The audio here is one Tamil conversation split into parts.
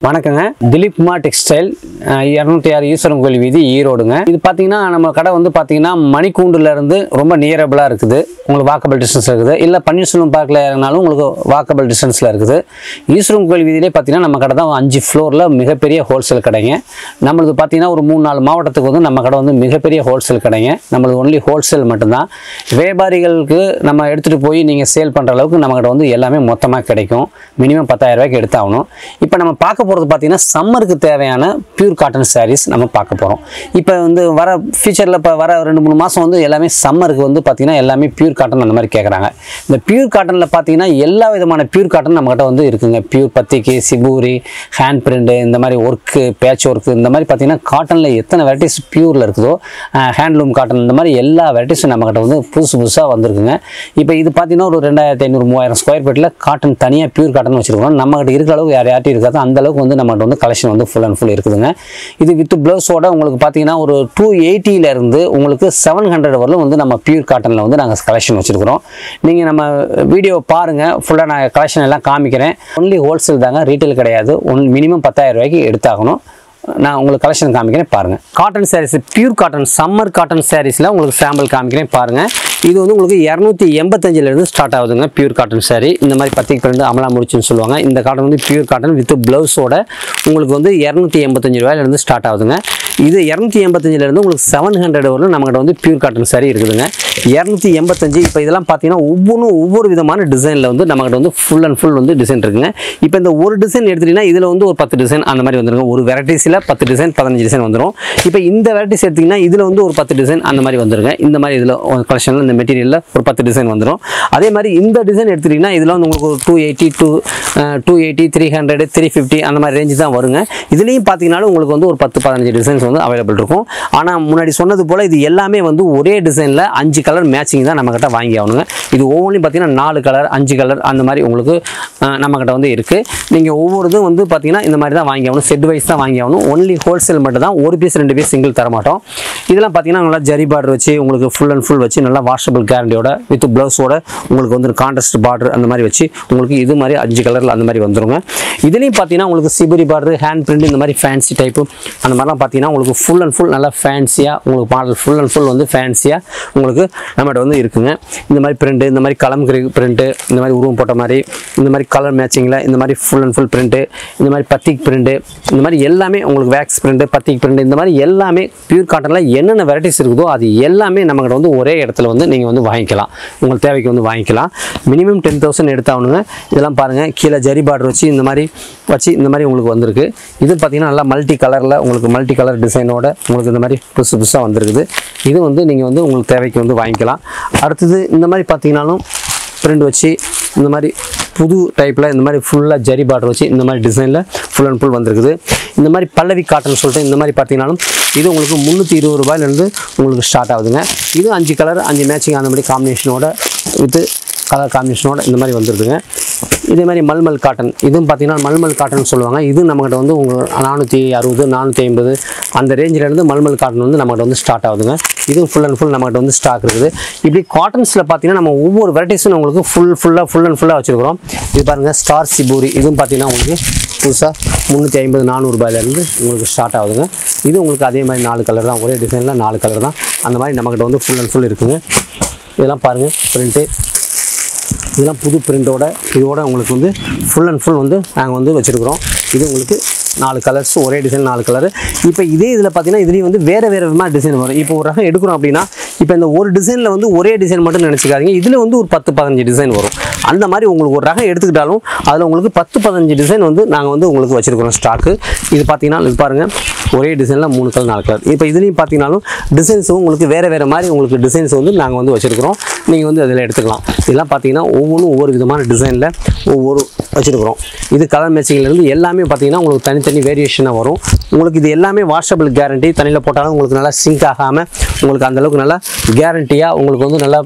வணக்கங்க திலீப் குமார் டெக்ஸ்டைல் இரநூத்தி ஆறு ஈஸ்வரன் கோயில் வீதி ஈரோடுங்க இது பார்த்தீங்கன்னா நம்ம கடை வந்து பார்த்தீங்கன்னா மணிக்கூண்டுல இருந்து ரொம்ப நியரபிளாக இருக்குது உங்களுக்கு வாக்கபிள் டிஸ்டன்ஸ் இருக்குது இல்லை பன்னீர்செல்வம் பார்க்கில் இறங்கினாலும் உங்களுக்கு வாக்கபிள் டிஸ்டன்ஸில் இருக்குது ஈஸ்வரன் கோயில் வீதியிலே பார்த்தீங்கன்னா நம்ம கடை தான் அஞ்சு ஃப்ளோரில் மிகப்பெரிய ஹோல்சேல் கடைங்க நம்மளது பார்த்தீங்கன்னா ஒரு மூணு நாலு மாவட்டத்துக்கு வந்து நம்ம கடை வந்து மிகப்பெரிய ஹோல்சேல் கடைங்க நம்மளது ஒன்லி ஹோல்சேல் மட்டும்தான் வியாபாரிகளுக்கு நம்ம எடுத்துகிட்டு போய் நீங்கள் சேல் பண்ணுற அளவுக்கு நம்ம கடை வந்து எல்லாமே மொத்தமாக கிடைக்கும் மினிமம் பத்தாயிரம் ரூபாய்க்கு எடுத்தாகணும் இப்போ நம்ம பார்க்க போகிறது பார்த்தீங்கன்னா சம்மருக்கு தேவையான பியூர் காட்டன் சாரீஸ் நம்ம பார்க்க போகிறோம் இப்போ வந்து வர ஃபியூச்சரில் இப்போ வர ரெண்டு மூணு மாதம் வந்து எல்லாமே சம்மருக்கு வந்து பார்த்தீங்கன்னா எல்லாமே பியூர் காட்டன் அந்த மாதிரி கேட்குறாங்க இந்த பியூர் காட்டனில் பார்த்தீங்கன்னா எல்லா விதமான பியூர் காட்டன் நம்மகிட்ட வந்து இருக்குங்க பியூர் பத்திக்கு சிபூரி ஹேண்ட் பிரிண்ட்டு இந்த மாதிரி ஒர்க்கு பேட்ச் ஒர்க்கு இந்த மாதிரி பார்த்தீங்கன்னா காட்டனில் எத்தனை வெரைட்டிஸ் பியூரில் இருக்குதோ ஹேண்ட்லூம் காட்டன் இந்த மாதிரி எல்லா வெரைட்டிஸும் நம்மகிட்ட வந்து புதுசு புதுசாக வந்திருக்குங்க இப்போ இது பார்த்தீங்கன்னா ஒரு ரெண்டாயிரத்தி ஐநூறு மூவாயிரம் ஸ்கொயர் ஃபீட்டில் காட்டன் தனியாக பியூர் காட்டன் வச்சுருக்கோம் நம்மகிட்ட இருக்கிற அளவுக்கு யார் யார்ட்டும் இருக்காது அந்த அளவுக்கு வந்து நம்மகிட்ட வந்து கலெக்ஷன் வந்து ஃபுல் அண்ட் ஃபுல் இருக்குதுங்க இது வித் ப்ளவுஸோட உங்களுக்கு பார்த்தீங்கன்னா ஒரு டூ இருந்து உங்களுக்கு செவன் ஹண்ட்ரட் வரலும் வந்து நம்ம பியூர் காட்டனில் வந்து நாங்கள் கலெக்ஷன் வச்சுருக்கிறோம் நீங்கள் நம்ம வீடியோ பாருங்கள் ஃபுல்லாக நான் கலெக்ஷன் எல்லாம் காமிக்கிறேன் ஒன்லி ஹோல்சேல் தாங்க ரீட்டைல் கிடையாது ஒன் மினிமம் பத்தாயிரம் ரூபாய்க்கு எடுத்தாகணும் நான் உங்களுக்கு கலெக்ஷன் காமிக்கிறேன் பாருங்கள் cotton sarees pure cotton summer cotton சாரீஸில் உங்களுக்கு சாம்பிள் காமிக்கிறேன் பாருங்கள் இது வந்து உங்களுக்கு இரநூத்தி எண்பத்தஞ்சிலேருந்து ஸ்டார்ட் ஆகுதுங்க பியூர் காட்டன் saree இந்த மாதிரி பத்திக்கு பிறந்து அமலா முடிச்சுன்னு சொல்லுவாங்க இந்த காட்டன் வந்து பியூர் காட்டன் வித் ப்ளவுஸோட உங்களுக்கு வந்து இரநூத்தி எண்பத்தஞ்சு ரூபாயிலேருந்து ஸ்டார்ட் ஆகுதுங்க இது இரநூத்தி எண்பத்தஞ்சிலேருந்து உங்களுக்கு செவன் ஹண்ட்ரட் வரலும் நம்மகிட்ட வந்து பியூர் காட்டன் saree இருக்குதுங்க இரநூத்தி எண்பத்தஞ்சு இப்போ இதெல்லாம் பார்த்தீங்கன்னா ஒவ்வொன்றும் ஒவ்வொரு விதமான டிசைனில் வந்து நம்மகிட்ட வந்து ஃபுல் அண்ட் ஃபுல் வந்து டிசைன் இருக்குங்க இப்போ இந்த ஒரு டிசைன் எடுத்துட்டீங்கன்னா இதில் வந்து ஒரு பத்து டிசைன் அந்த மாதிரி வந்துருங்க ஒரு வெரைட்டிஸில் பத்து டிசைன் பதினஞ்சு டிசைன் வந்துடும் இப்போ இந்த வெரைட்டிஸ் எடுத்திங்கன்னா இதில் வந்து ஒரு பத்து டிசைன் அந்த மாதிரி வந்துருங்க இந்த மாதிரி இதில் கலெக்ஷனில் இந்த மெட்டீரியலில் ஒரு பத்து டிசைன் வந்துடும் அதே மாதிரி இந்த டிசைன் எடுத்துட்டிங்கன்னா இதில் வந்து உங்களுக்கு ஒரு two eighty two two eighty three hundred three fifty அந்த மாதிரி ரேஞ்சு தான் வருங்க இதுலேயும் பார்த்தீங்கன்னாலும் உங்களுக்கு வந்து ஒரு பத்து பதினஞ்சு டிசைன்ஸ் வந்து அவைலபிள் இருக்கும் ஆனால் முன்னாடி சொன்னது போல் இது எல்லாமே வந்து ஒரே டிசைனில் அஞ்சு கலர் மேட்சிங் தான் நம்மக்கிட்ட வாங்கி ஆகணுங்க இது ஒவ்வொன்றையும் பார்த்தீங்கன்னா நாலு கலர் அஞ்சு கலர் அந்த மாதிரி உங்களுக்கு அஹ், நம்மக்கிட்ட வந்து இருக்குது நீங்கள் ஒவ்வொரு இதுவும் வந்து பார்த்தீங்கன்னா இந்த மாதிரி தான் வாங்கி ஆகணும் செட் வைஸ் தான் வாங்கி ஆகணும் ஒன்லி ஹோல்சேல் மட்டும் தான் ஒரு பீஸ் ரெண்டு பீஸ் சிங்கிள் தர மாட்டோம் இதெல்லாம் பார்த்தீங்கன்னா நல்லா ஜரி பார்டர் வச்சு உங்களுக்கு ஃபுல் அண்ட் ஃபுல் வச்சு நல்லா வாஷபிள் கேரண்டியோட வித் ப்ளவுஸோட உங்களுக்கு வந்து கான்ட்ராஸ்ட் பார்டர் அந்த மாதிரி வச்சு உங்களுக்கு இது மாதிரி அஞ்சு கலரில் அந்த மாதிரி வந்துருங்க இதுலேயும் பார்த்தீங்கன்னா உங்களுக்கு சிபரி பார்டர் ஹேண்ட் பிரிண்ட் இந்த மாதிரி ஃபேன்சி டைப்பு அந்த மாதிரிலாம் பார்த்தீங்கன்னா உங்களுக்கு ஃபுல் அண்ட் ஃபுல் நல்லா ஃபேன்சியாக உங்களுக்கு மாடல் ஃபுல் அண்ட் ஃபுல் வந்து ஃபேன்சியாக உங்களுக்கு நம்மகிட்ட வந்து இருக்குங்க இந்த மாதிரி பிரிண்ட்டு இந்த மாதிரி கலம்கரி பிரிண்ட்டு இந்த மாதிரி உருவம் போட்ட மாதிரி இந்த மாதிரி கலர் மேட்சிங்கில் இந்த மாதிரி ஃபுல் அண்ட் ஃபுல் பிரிண்ட்டு இந்த மாதிரி பத்திக் பிரிண்ட்டு இந்த மாதிரி எல்லாமே உங்களுக்கு வேக்ஸ் பிரிண்ட்டு பத்திக் பிரிண்ட் இந்த மாதிரி எல்லாமே பியூர் காட்டனில் என்னென்ன வெரைட்டிஸ் இருக்குதோ அது எல்லாமே நம்மகிட்ட வந்து ஒரே இடத்துல வந்து நீங்கள் வந்து வாங்கிக்கலாம் உங்களுக்கு தேவைக்கு வந்து வாங்கிக்கலாம் மினிமம் டென் தௌசண்ட் எடுத்தாகணுங்க இதெல்லாம் பாருங்கள் கீழே ஜரி பார்டர் வச்சு இந்த மாதிரி வச்சு இந்த மாதிரி உங்களுக்கு வந்திருக்கு இது பார்த்தீங்கன்னா நல்லா மல்டி கலரில் உங்களுக்கு மல்டி கலர் டிசைனோட உங்களுக்கு இந்த மாதிரி புதுசு புதுசாக வந்திருக்குது இது வந்து நீங்கள் வந்து உங்களுக்கு தேவைக்கு வந்து வாங்கிக்கலாம் அடுத்தது இந்த மாதிரி பார்த்தீங்கன்னாலும் பிரிண்ட் வச்சு இந்த மாதிரி புது டைப்பில் இந்த மாதிரி ஃபுல்லாக ஜரி பார்டர் வச்சு இந்த மாதிரி டிசைனில் ஃபுல் அண்ட் ஃபுல் வந்திருக்குது இந்த மாதிரி பல்லவி காட்டன் சொல்லிட்டு இந்த மாதிரி பார்த்தீங்கன்னாலும் இது உங்களுக்கு முந்நூற்றி இருபது ரூபாயிலேருந்து உங்களுக்கு ஸ்டார்ட் ஆகுதுங்க இது அஞ்சு கலர் அஞ்சு மேட்சிங் அந்த மாதிரி காம்பினேஷனோட வித்து கலர் காம்பினேஷனோட இந்த மாதிரி வந்துருதுங்க இதே மாதிரி மல்மல் காட்டன் இதுவும் பார்த்தீங்கன்னா மல்மல் காட்டன் சொல்லுவாங்க இது நம்மகிட்ட வந்து உங்கள் நானூற்றி அறுபது நானூற்றி ஐம்பது அந்த ரேஞ்சில் இருந்து மல்மல் காட்டன் வந்து நம்மகிட்ட வந்து ஸ்டார்ட் ஆகுதுங்க இதுவும் ஃபுல் அண்ட் ஃபுல் நம்மகிட்ட வந்து ஸ்டாக் இருக்குது இப்படி காட்டன்ஸில் பார்த்தீங்கன்னா நம்ம ஒவ்வொரு வெரைட்டிஸும் உங்களுக்கு ஃபுல் ஃபுல்லாக ஃபுல் அண்ட் ஃபுல்லாக வச்சுருக்கிறோம் இது பாருங்கள் ஸ்டார் சிபூரி இதுவும் பார்த்தீங்கன்னா உங்களுக்கு புதுசாக முந்நூற்றி ஐம்பது நானூறுபாயிலேருந்து உங்களுக்கு ஸ்டார்ட் ஆகுதுங்க இது உங்களுக்கு அதே மாதிரி நாலு கலர் தான் ஒரே டிசைனில் நாலு கலர் தான் அந்த மாதிரி நம்மகிட்ட வந்து ஃபுல் அண்ட் ஃபுல் இருக்குங்க இதெல்லாம் பாருங்கள் பிரிண்ட்டு இதெல்லாம் புது பிரிண்டோட இதோட உங்களுக்கு வந்து ஃபுல் அண்ட் ஃபுல் வந்து நாங்கள் வந்து வச்சுருக்குறோம் இது உங்களுக்கு நாலு கலர்ஸ் ஒரே டிசைன் நாலு கலர் இப்போ இதே இதில் பார்த்தீங்கன்னா இதுலேயும் வந்து வேறு வேறு விதமாக டிசைன் வரும் இப்போ ஒரு ரகம் எடுக்கிறோம் அப்படின்னா இப்போ இந்த ஒரு டிசைனில் வந்து ஒரே டிசைன் மட்டும் நினச்சிக்காதீங்க இதில் வந்து ஒரு பத்து பதினஞ்சு டிசைன் வரும் அந்த மாதிரி உங்களுக்கு ஒரு ரகம் எடுத்துக்கிட்டாலும் அதில் உங்களுக்கு பத்து பதினஞ்சு டிசைன் வந்து நாங்கள் வந்து உங்களுக்கு வச்சுருக்கிறோம் ஸ்டாக்கு இது பார்த்தீங்கன்னா இது பாருங்கள் ஒரே டிசைனில் மூணு கலர் நாலு கலர் இப்போ இதுலேயும் பார்த்தீங்கன்னாலும் டிசைன்ஸும் உங்களுக்கு வேறு வேறு மாதிரி உங்களுக்கு டிசைன்ஸ் வந்து நாங்கள் வந்து வச்சுருக்கிறோம் நீங்கள் வந்து அதில் எடுத்துக்கலாம் இதெல்லாம் பார்த்தீங்கன்னா ஒவ்வொன்றும் ஒவ்வொரு விதமான டிசைனில் ஒவ்வொரு வச்சுருக்கிறோம் இது கலர் மேட்சிங்லேருந்து எல்லாமே பார்த்தீங்கன்னா உங்களுக்கு தனித்தனி வேரியேஷனாக வரும் உங்களுக்கு இது எல்லாமே வாஷபிள் கேரண்டி தண்ணியில் போட்டாலும் உங்களுக்கு நல்லா சிங்க் ஆகாமல் உங்களுக்கு அந்த அளவுக்கு நல்லா கேரண்டியாக உங்களுக்கு வந்து நல்லா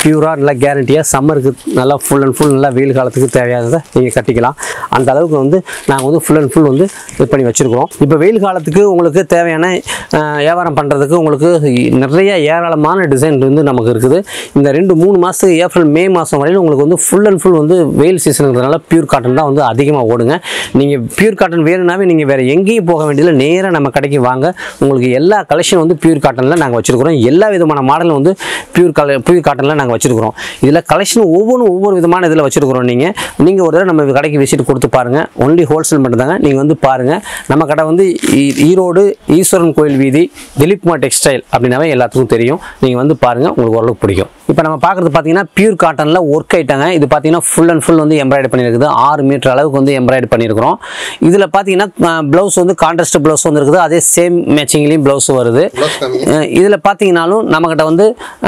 பியூராக நல்லா கேரண்டியாக சம்மருக்கு நல்லா ஃபுல் அண்ட் ஃபுல் நல்லா வெயில் காலத்துக்கு தேவையானதை நீங்கள் கட்டிக்கலாம் அந்த அளவுக்கு வந்து நாங்கள் வந்து ஃபுல் அண்ட் ஃபுல் வந்து இது பண்ணி வச்சுருக்கிறோம் இப்போ வெயில் காலத்துக்கு உங்களுக்கு தேவையான அஹ், வியாபாரம் பண்ணுறதுக்கு உங்களுக்கு நிறைய ஏராளமான டிசைன் வந்து நமக்கு இருக்குது இந்த ரெண்டு மூணு மாதத்துக்கு ஏப்ரல் மே மாதம் வரையிலும் உங்களுக்கு வந்து ஃபுல் அண்ட் ஃபுல் வந்து வெயில் சீசனுங்கிறதுனால பியூர் காட்டன் தான் வந்து அதிகமாக ஓடுங்க நீங்கள் பியூர் காட்டன் வேணும்னாவே நீங்கள் வேறு எங்கேயும் போக வேண்டியதில்லை நேராக நம்ம கடைக்கு வாங்க உங்களுக்கு எல்லா கலெக்ஷன் வந்து பியூர் காட்டனில் நாங்கள் வச்சுருக்கிறோம் எல்லா விதமான மாடலும் வந்து பியூர் கல பியூர் காட்டனில் நாங்கள் வச்சுருக்கிறோம் இதில் கலெக்ஷன் ஒவ்வொன்றும் ஒவ்வொரு விதமான இதில் வச்சுருக்கிறோம் நீங்கள் நீங்கள் ஒரு தடவை நம்ம கடைக்கு விசிட் கொடுத்து பாருங்கள் ஒன்லி ஹோல்சேல் மட்டும்தாங்க நீங்கள் வந்து பாருங்கள் நம்ம கடை வந்து ஈ- ஈரோடு ஈஸ்வரன் கோயில் வீதி திலீப்குமார் டெக்ஸ்டைல் அப்படின்னாவே எல்லாத்துக்கும் தெரியும் நீங்கள் வந்து பாருங்கள் உங்களுக்கு ஓரளவுக்கு பிடிக்கும் இப்போ நம்ம பார்க்குறது பார்த்தீங்கன்னா பியூர் காட்டனில் ஒர்க் ஐட்டங்க இது பார்த்தீங்கன்னா ஃபுல் அண்ட் ஃபுல் வந்து எம்ப்ராய்டரி பண்ணியிருக்குது ஆறு மீட்டர் அளவுக்கு வந்து எம்ப்ராய்டரி பண்ணியிருக்கிறோம் இதில் பார்த்தீங்கன்னா ப்ளவுஸ் வந்து கான்ட்ராஸ்ட் ப்ளவுஸ் வந்து இருக்குது அதே சேம் மேட்சிங்லேயும் ப்ளவுஸ் வருது ப்ளவுஸ் காமிங்க இதில் பார்த்தீங்கன்னாலும் நம்மக்கிட்ட வந்து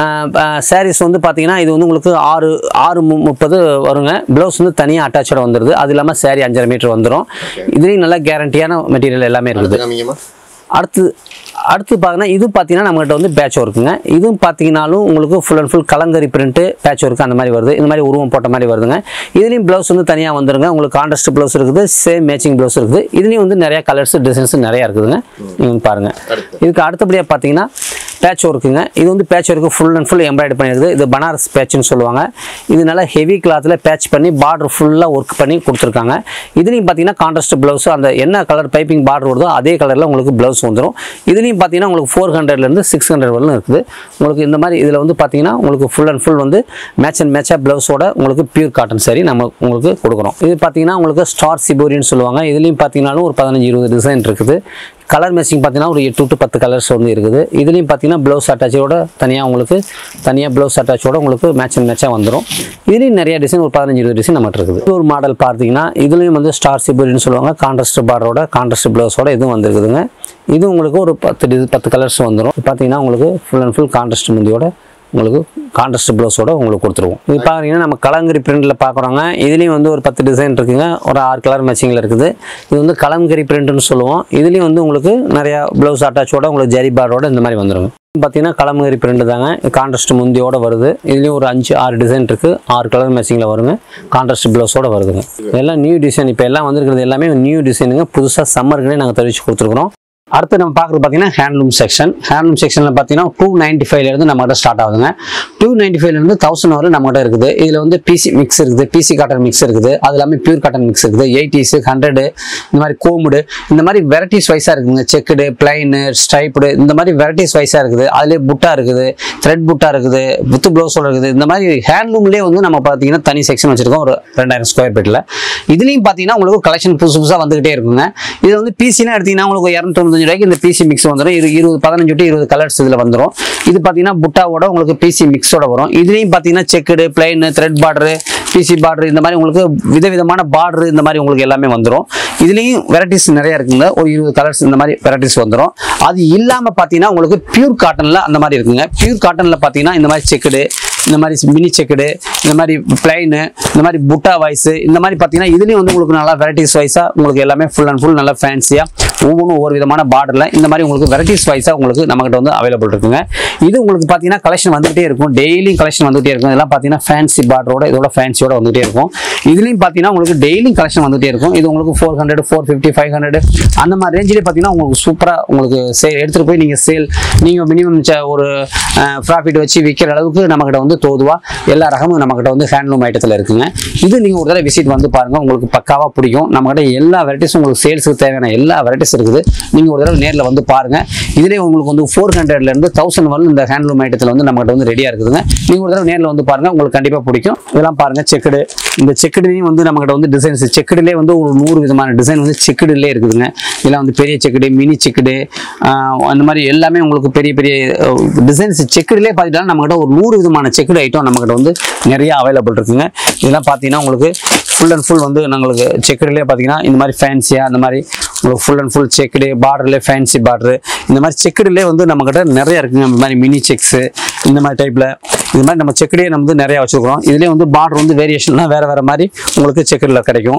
சாரீஸ் வந்து பார்த்தீங்கன்னா இது வந்து உங்களுக்கு ஆறு ஆறு மு- முப்பது வருங்க ப்ளவுஸ் வந்து தனியாக அட்டாச்சோட வந்துடுது அது இல்லாமல் saree அஞ்சரை மீட்டர் வந்துடும் இதுலேயும் நல்லா கேரண்டியான மெட்டீரியல் எல்லாமே இருக்குது காமிங்கம்மா அடுத்து அடுத்து பார்த்தீங்கன்னா இது பார்த்தீங்கன்னா நம்மகிட்ட வந்து பேட்ச் ஒர்க்குங்க இதுவும் பார்த்தீங்கன்னாலும் உங்களுக்கு full and full kalamkari print patch work அந்த மாதிரி வருது இந்த மாதிரி உருவம் போட்ட மாதிரி வருதுங்க இதுலேயும் ப்ளவுஸ் வந்து தனியாக வந்துருங்க உங்களுக்கு கான்ட்ராஸ்ட் ப்ளவுஸ் இருக்குது சேம் மேட்சிங் ப்ளவுஸ் இருக்குது இதுலேயும் வந்து நிறைய கலர்ஸ் டிசைன்ஸ் நிறையா இருக்குதுங்க நீங்கள் பாருங்கள் அடுத்து இதுக்கு அடுத்தபடியாக பார்த்தீங்கன்னா பேட்ச் ஒர்க்குங்க இது வந்து patch work full and full embroidery பண்ணியிருக்குது இது பனாரஸ் பேட்ச்னு சொல்லுவாங்க இது நல்லா ஹெவி கிளாத்தில் பேட்ச் பண்ணி பார்டர் ஃபுல்லாக ஒர்க் பண்ணி கொடுத்துருக்காங்க இதுலேயும் பார்த்தீங்கன்னா கான்ட்ராஸ்ட் ப்ளவுஸ் அந்த என்ன கலர் பைப்பிங் பார்டர் வருதோ அதே கலரில் உங்களுக்கு ப்ளவுஸ் வந்துடும் இதுலேயும் பார்த்தீங்கன்னா உங்களுக்கு ஃபோர் ஹண்ட்ரட்லேருந்து சிக்ஸ் ஹண்ட்ரட் வரலும் இருக்குது உங்களுக்கு இந்த மாதிரி இதில் வந்து பார்த்தீங்கன்னா உங்களுக்கு ஃபுல் அண்ட் ஃபுல் வந்து மேட்ச் அண்ட் மேட்சாக ப்ளவுஸோட உங்களுக்கு பியூர் காட்டன் சரி நம்ம உங்களுக்கு கொடுக்குறோம் இது பார்த்தீங்கன்னா உங்களுக்கு ஸ்டார் சிபோரின்னு சொல்லுவாங்க இதுலேயும் பார்த்தீங்கன்னாலும் ஒரு பதினஞ்சு இருபது டிசைன் இருக்குது கலர் மேட்சிங் பார்த்தீங்கன்னா ஒரு எட்டு to பத்து கலர்ஸ் வந்து இருக்குது இதுலேயும் பார்த்தீங்கன்னா ப்ளவுஸ் அட்டாச்சோட தனியாக உங்களுக்கு தனியாக ப்ளவுஸ் அட்டாச்சோட உங்களுக்கு மேட்ச் அண்ட் மேட்சாக வந்துடும் இதுலேயும் நிறைய டிசைன் ஒரு பதினஞ்சு இருபது டிசைன் நம்மகிட்ட இருக்குது இது ஒரு மாடல் பார்த்தீங்கன்னா இதுலேயும் வந்து ஸ்டார் சிபுரின்னு சொல்லுவாங்க கான்ட்ராஸ்ட் பார்டரோட கான்ட்ராஸ்ட் ப்ளவுஸோட இதுவும் வந்துருக்குதுங்க இது உங்களுக்கு ஒரு பத்து டி பத்து கலர்ஸ் வந்துடும் பார்த்தீங்கன்னா உங்களுக்கு ஃபுல் அண்ட் ஃபுல் கான்ட்ராஸ்ட் முந்தியோட உங்களுக்கு கான்ட்ராஸ்ட் ப்ளவுஸோட உங்களுக்கு கொடுத்துருவோம் இது பார்த்தீங்கன்னா நம்ம கலங்கரி பிரிண்டில் பார்க்குறோங்க இதுலேயும் வந்து ஒரு பத்து டிசைன் இருக்குங்க ஒரு ஆறு கலர் மேட்சிங்கில் இருக்குது இது வந்து கலங்கரி பிரிண்ட்னு சொல்லுவோம் இதுலேயும் வந்து உங்களுக்கு நிறையா ப்ளவுஸ் அட்டாச்சோட உங்களுக்கு ஜரி பார்டோட இந்த மாதிரி வந்துருங்க பார்த்தீங்கன்னா கலங்கரி பிரிண்ட் தாங்க கான்ட்ராஸ்ட் முந்தியோட வருது இதுலேயும் ஒரு அஞ்சு ஆறு டிசைன் இருக்குது ஆறு கலர் மேட்சிங்கில் வருங்க கான்ட்ராஸ்ட் ப்ளவுஸோட வருதுங்க இதெல்லாம் நியூ டிசைன் இப்போ எல்லாம் வந்திருக்கிறது எல்லாமே நியூ டிசைனுங்க புதுசாக சம்மருக்குனே நாங்கள் தெரிவிச்சு கொடுத்துருக்குறோம் அடுத்து நம்ம பார்க்குறது பார்த்தீங்கன்னா ஹேண்ட்லூம் செக்ஷன் ஹேண்ட்லூம் செக்ஷனில் பார்த்தீங்கன்னா டூ நைன்ட்டி ஃபைவ்லேருந்து நம்மகிட்ட ஸ்டார்ட் ஆகுதுங்க டூ நைன்ட்டி ஃபைவ்லேருந்து தௌசண்ட் வரை நம்மகிட்ட இருக்குது இதில் வந்து பிசி மிக்ஸ் இருக்குது பிசி காட்டன் மிக்ஸ் இருக்குது அது எல்லாமே பியூர் காட்டன் மிக்ஸ் இருக்குது எயிட்டிஸு ஹண்ட்ரடு இந்த மாதிரி கோமுடு இந்த மாதிரி வெரைட்டிஸ் வைஸாக இருக்குங்க செக்குடு பிளைனு ஸ்ட்ரைப்டு இந்த மாதிரி வெரைட்டிஸ் வைஸாக இருக்குது அதுலேயே புட்டா இருக்குது த்ரெட் புட்டா இருக்குது வித் ப்ளவுஸோட இருக்குது இந்த மாதிரி ஹேண்ட்லூம்லேயே வந்து நம்ம பார்த்தீங்கன்னா தனி செக்ஷன் வச்சிருக்கோம் ஒரு ரெண்டாயிரம் ஸ்கொயர் ஃபீட்டில் இதுலேயும் பார்த்தீங்கன்னா உங்களுக்கு கலெக்ஷன் புதுசு புதுசாக வந்துகிட்டே இருக்குங்க இது வந்து பிசினா எடுத்தீங்கன்னா உங்களுக்கு இரநூத்தொம்பத்தஞ்சு ரூபாய்க்கு இந்த பிசி மிக்ஸ் வந்துடும் இது இருபது பதினஞ்சு டு இருபது கலர்ஸ் இதில் வந்துடும் இது பார்த்தீங்கன்னா புட்டாவோட உங்களுக்கு பிசி மிக்ஸோட வரும் இதுலேயும் பார்த்தீங்கன்னா checked plain thread border PC border இந்த மாதிரி உங்களுக்கு விதவிதமான பார்டர் இந்த மாதிரி உங்களுக்கு எல்லாமே வந்துடும் இதுலேயும் வெரைட்டிஸ் நிறைய இருக்குங்க ஒரு இருபது கலர்ஸ் இந்த மாதிரி வெரைட்டிஸ் வந்துடும் அது இல்லாமல் பார்த்தீங்கன்னா உங்களுக்கு பியூர் காட்டனில் அந்த மாதிரி இருக்குங்க பியூர் காட்டனில் பார்த்தீங்கன்னா இந்த மாதிரி செக்குடு இந்த மாதிரி மினி செக்குடு இந்த மாதிரி பிளைனு இந்த மாதிரி புட்டா வாய்ஸு இந்த மாதிரி பார்த்தீங்கன்னா இதுலேயும் வந்து உங்களுக்கு நல்லா வெரைட்டிஸ் வைஸாக உங்களுக்கு எல்லாமே ஃபுல் அண்ட் ஃபுல் நல்லா ஃபேன்சியாக ஒவ்வொன்றும் ஒவ்வொரு விதமான பார்டரில் இந்த மாதிரி உங்களுக்கு வெரைட்டிஸ் வைஸாக உங்களுக்கு நம்மகிட்ட வந்து அவைலபிள் இருக்குங்க இது உங்களுக்கு பார்த்தீங்கன்னா கலெக்ஷன் வந்துகிட்டே இருக்கும் டெய்லியும் கலெக்ஷன் வந்துகிட்டே இருக்கும் இதெல்லாம் பார்த்தீங்கன்னா ஃபேன்சி பார்டரோட இதோட ஃபேன்சியோட வந்துகிட்டே இருக்கும் இதுலேயும் பார்த்தீங்கன்னா உங்களுக்கு டெய்லியும் கலெக்ஷன் வந்துகிட்டே இருக்கும் இது உங்களுக்கு four hundred four fifty five hundred அந்த மாதிரி ரேஞ்சிலே பார்த்தீங்கன்னா உங்களுக்கு சூப்பராக உங்களுக்கு சே எடுத்துகிட்டு போய் நீங்கள் சேல் நீங்கள் மினிமம் ஒரு ப்ராஃபிட் வச்சு விற்கிற அளவுக்கு நம்மக்கிட்ட வந்து தோதுவாக எல்லா ரகமும் நம்மக்கிட்ட வந்து ஹேண்ட்லூம் ஐட்டத்தில் இருக்குங்க இது நீங்கள் ஒரு தடவை விசிட் வந்து பாருங்கள் உங்களுக்கு பக்காவாக பிடிக்கும் நம்மக்கிட்ட எல்லா வெரைட்டிஸும் உங்களுக்கு சேல்ஸுக்கு தேவையான எல்லா வெரைட்டிஸ் இருக்குது நீங்கள் ஒரு தடவை நேரில் வந்து பாருங்கள் இதுலேயே உங்களுக்கு வந்து ஃபோர் ஹண்ட்ரட்லேருந்து தௌசண்ட் வரலும் இந்த ஹேண்ட்லூம் ஐட்டத்தில் வந்து நம்மகிட்ட வந்து ரெடியாக இருக்குதுங்க நீங்கள் ஒரு தடவை நேரில் வந்து பாருங்கள் உங்களுக்கு கண்டிப்பாக பிடிக்கும் இதெல்லாம் பாருங்கள் செக்குடு இந்த செக்குடுலேயும் வந்து நம்மகிட்ட வந்து டிசைன்ஸ் செக்குடுலேயே வந்து ஒரு நூறு விதமான டிசைன் வந்து செக்குடுலேயே இருக்குதுங்க இதெல்லாம் வந்து பெரிய செக்குடு மினி செக்குடு அந்த மாதிரி எல்லாமே உங்களுக்கு பெரிய பெரிய டிசைன்ஸ் செக்குடுலேயே பார்த்துட்டா நம்மகிட்ட ஒரு நூறு விதமான செக்குடு ஐட்டம் நம்மகிட்ட வந்து நிறைய அவைலபிள் இருக்குங்க இதெல்லாம் பார்த்தீங்கன்னா உங்களுக்கு ஃபுல் அண்ட் ஃபுல் வந்து நம்மளுக்கு செக்குடுலேயே பார்த்தீங்கன்னா இந்த மாதிரி ஃபேன்சியாக அந்த மாதிரி உங்களுக்கு ஃபுல் அண்ட் ஃபுல் செக்குடு பார்டர்லேயே ஃபேன்சி பார்டரு இந்த மாதிரி செக்குடுலேயே வந்து நம்மக்கிட்ட நிறைய இருக்குங்க இந்த மாதிரி மினி செக்ஸு இந்த மாதிரி டைப்பில் இது மாதிரி நம்ம செக்குடே நம்ம வந்து நிறையா வச்சுருக்கிறோம் இதுலேயே வந்து பார்டர் வந்து வேரியேஷன்லாம் வேறு வேறு மாதிரி உங்களுக்கு செக்குடில் கிடைக்கும்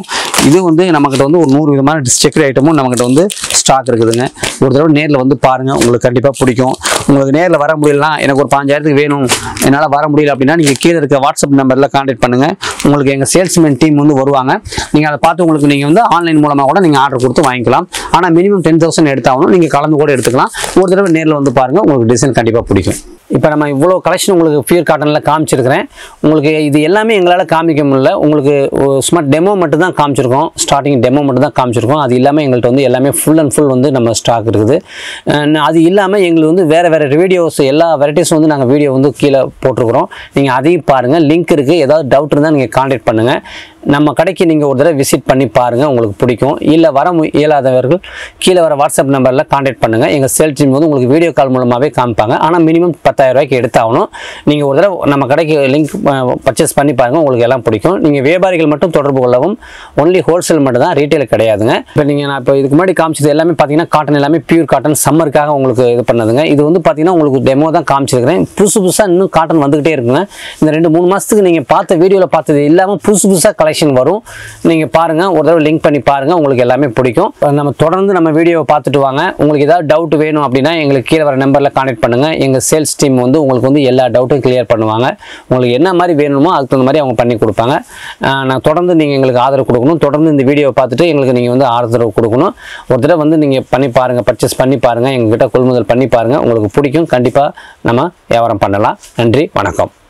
இது வந்து நம்மக்கிட்ட வந்து ஒரு நூறு விதமான டிஸ்டெக்கரி ஐட்டமும் நம்மக்கிட்ட வந்து ஸ்டாக் இருக்குதுங்க ஒரு தடவை நேரில் வந்து பாருங்கள் உங்களுக்கு கண்டிப்பாக பிடிக்கும் உங்களுக்கு நேரில் வர முடியலனா எனக்கு ஒரு பாஞ்சாயிரத்துக்கு வேணும் என்னால் வர முடியல அப்படின்னா நீங்கள் கீழே இருக்க வாட்ஸ்அப் நம்பரில் கான்டாக்ட் பண்ணுங்கள் உங்களுக்கு எங்கள் சேல்ஸ்மேன் டீம் வந்து வருவாங்க நீங்கள் அதை பார்த்து உங்களுக்கு நீங்கள் வந்து ஆன்லைன் மூலமாக கூட நீங்கள் ஆர்டர் கொடுத்து வாங்கிக்கலாம் ஆனால் மினிமம் டென் தௌசண்ட் எடுத்தாகணும் நீங்கள் கலந்து கூட எடுத்துக்கலாம் ஒரு தடவை நேரில் வந்து பாருங்கள் உங்களுக்கு டிசைன் கண்டிப்பாக பிடிக்கும் இப்போ நம்ம இவ்வளோ கலெக்ஷன் உங்களுக்கு பியூர் காட்டனில் காமிச்சிருக்கிறேன் உங்களுக்கு இது எல்லாமே எங்களால் காமிக்க முடியல உங்களுக்கு சும்மா டெமோ மட்டும் தான் காமிச்சிருக்கோம் ஸ்டார்டிங் டெமோ மட்டும் தான் காமிச்சிருக்கோம் அது இல்லாமல் எங்கள்கிட்ட வந்து எல்லாமே ஃபுல் அண்ட் ஃபுல் வந்து நம்ம ஸ்டாக் இருக்குது அஹ் அது இல்லாமல் எங்களுக்கு வந்து வேறு வேறு வீடியோஸ் எல்லா வெரைட்டிஸும் வந்து நாங்கள் வீடியோ வந்து கீழே போட்டிருக்கிறோம் நீங்கள் அதையும் பாருங்கள் லிங்க் இருக்குது ஏதாவது டவுட் இருந்தால் நீங்கள் காண்டாக்ட் பண்ணுங்கள் நம்ம கடைக்கு நீங்கள் ஒரு தடவை விசிட் பண்ணி பாருங்கள் உங்களுக்கு பிடிக்கும் இல்லை வர மு- இயலாதவர்கள் கீழே வர வாட்ஸ்அப் நம்பரில் காண்டாக்ட் பண்ணுங்கள் எங்கள் சேல் டீம் வந்து உங்களுக்கு வீடியோ கால் மூலமாகவே காமிப்பாங்க ஆனால் மினிமம் பத்தாயிரம் ரூபாய்க்கு எடுத்தாகணும் நீங்கள் ஒரு தடவை நம்ம கடைக்கு லிங்க் பர்ச்சேஸ் பண்ணி பாருங்கள் உங்களுக்கு எல்லாம் பிடிக்கும் நீங்கள் வியாபாரிகள் மட்டும் தொடர்பு கொள்ளவும் ஒன்லி ஹோல்சேல் மட்டும் தான் ரீட்டைல் கிடையாதுங்க இப்போ நீங்கள் நான் இப்போ இதுக்கு முன்னாடி காமிச்சது எல்லாமே பார்த்தீங்கன்னா காட்டன் எல்லாமே பியூர் காட்டன் சம்மருக்காக உங்களுக்கு இது பண்ணதுங்க இது வந்து பார்த்தீங்கன்னா உங்களுக்கு டெமோ தான் காமிச்சிருக்கிறேன் புதுசு புதுசாக இன்னும் காட்டன் வந்துக்கிட்டே இருக்குங்க இந்த ரெண்டு மூணு மாதத்துக்கு நீங்கள் பார்த்த வீடியோவில் பார்த்தது இல்லாமல் புதுசு புதுசாக கலெக்ஷன் வரும் நீங்கள் பாருங்கள் ஒரு தடவை லிங்க் பண்ணி பாருங்கள் உங்களுக்கு எல்லாமே பிடிக்கும் நம்ம தொடர்ந்து நம்ம வீடியோவை பார்த்துட்டு வாங்க உங்களுக்கு ஏதாவது டவுட் வேணும் அப்படின்னா எங்களுக்கு கீழே வர நம்பரில் கான்டாக்ட் பண்ணுங்கள் எங்கள் சேல்ஸ் டீம் வந்து உங்களுக்கு வந்து எல்லா டவுட்டும் கிளியர் பண்ணுவாங்க உங்களுக்கு என்ன மாதிரி வேணுமோ அதுக்கு தகுந்த மாதிரி அவங்க பண்ணி கொடுப்பாங்க ஆஹ் நான் தொடர்ந்து நீங்கள் எங்களுக்கு ஆதரவு கொடுக்கணும் தொடர்ந்து இந்த வீடியோவை பார்த்துட்டு எங்களுக்கு நீங்கள் வந்து ஆதரவு கொடுக்கணும் ஒரு தடவை வந்து நீங்கள் பண்ணி பாருங்கள் பர்ச்சேஸ் பண்ணி பாருங்கள் எங்ககிட்ட கொள்முதல் பண்ணி பாருங்கள் உங்களுக்கு பிடிக்கும் கண்டிப்பாக நம்ம வியாபாரம் பண்ணலாம் நன்றி வணக்கம்